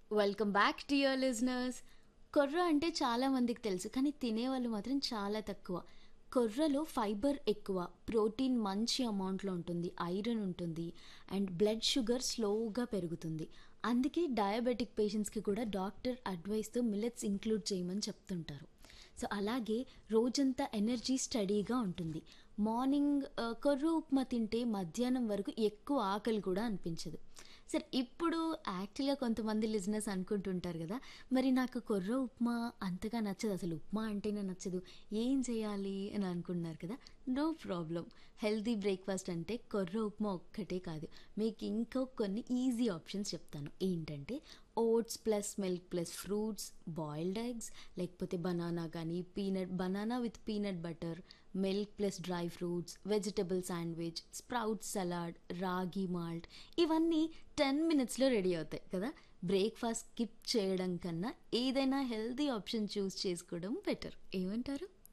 welcome back to your listeners కొర్ర అంటే చాలా మందికి తెలుసు కానీ తినేవాళ్ళు మాత్రం చాలా తక్కువ కొర్రలో ఫైబర్ ఎక్కువ ప్రోటీన్ మంచి అమౌంట్లో ఉంటుంది ఐరన్ ఉంటుంది అండ్ బ్లడ్ షుగర్ స్లోగా పెరుగుతుంది అందుకే డయాబెటిక్ పేషెంట్స్కి కూడా డాక్టర్ అడ్వైస్తో మిల్లెట్స్ ఇంక్లూడ్ చేయమని చెప్తుంటారు సో అలాగే రోజంతా ఎనర్జీ స్టడీగా ఉంటుంది మార్నింగ్ ఆ, కొర్ర ఉప్మా తింటే మధ్యాహ్నం వరకు ఎక్కువ ఆకలి కూడా అనిపించదు సరే ఇప్పుడు యాక్చువల్గా కొంతమంది లిజినెస్ అనుకుంటుంటారు కదా మరి నాకు కొర్ర ఉప్మా అంతగా నచ్చదు అసలు ఉప్మా అంటేనే నచ్చదు ఏం చేయాలి అని అనుకుంటున్నారు కదా నో ప్రాబ్లం హెల్తీ బ్రేక్ఫాస్ట్ అంటే కొర్ర ఉప్మా ఒక్కటే కాదు మీకు ఇంకో కొన్ని ఈజీ ఆప్షన్స్ చెప్తాను ఏంటంటే oats plus milk plus fruits boiled eggs లేకపోతే బనానా కానీ peanut banana with peanut butter milk plus dry fruits vegetable sandwich sprout salad ragi malt ఇవన్నీ టెన్ మినిట్స్లో రెడీ అవుతాయి కదా బ్రేక్ఫాస్ట్ స్కిప్ చేయడం కన్నా ఏదైనా హెల్తీ ఆప్షన్ చూస్ చేసుకోవడం బెటర్ ఏమంటారు